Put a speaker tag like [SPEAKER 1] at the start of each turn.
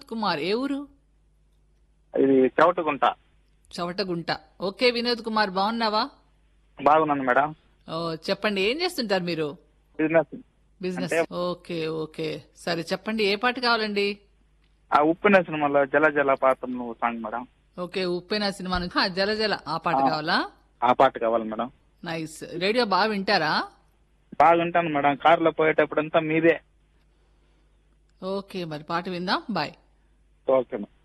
[SPEAKER 1] కుమార్ ఏ ఊరు
[SPEAKER 2] ఇది చవటగుంట
[SPEAKER 1] చవటగుంట ఓకే వినోద్ కుమార్ బాగున్నావా
[SPEAKER 2] బాగున్నాను మేడం
[SPEAKER 1] ఓ చెప్పండి ఏం చేస్తుంటారు మీరు
[SPEAKER 2] బిజినెస్
[SPEAKER 1] బిజినెస్ ఓకే ఓకే సరే చెప్పండి ఏ పాట కావాలండి
[SPEAKER 2] ఆ ఉప్పిన సినిమాలో జల జల పాత్రం నువ్వు song madam
[SPEAKER 1] okay Uppena cinema నుంచి హా, జల జల ఆ పాట కావాలా
[SPEAKER 2] ఆ పాట కావాలి మేడం
[SPEAKER 1] నైస్ రేడియో బాగా వింటారా
[SPEAKER 2] బాగుంటాను మేడం కారులో పోయేటప్పుడంతా మీదే
[SPEAKER 1] ఓకే మరి పాట విందాం బాయ్
[SPEAKER 2] ఓకే మేడం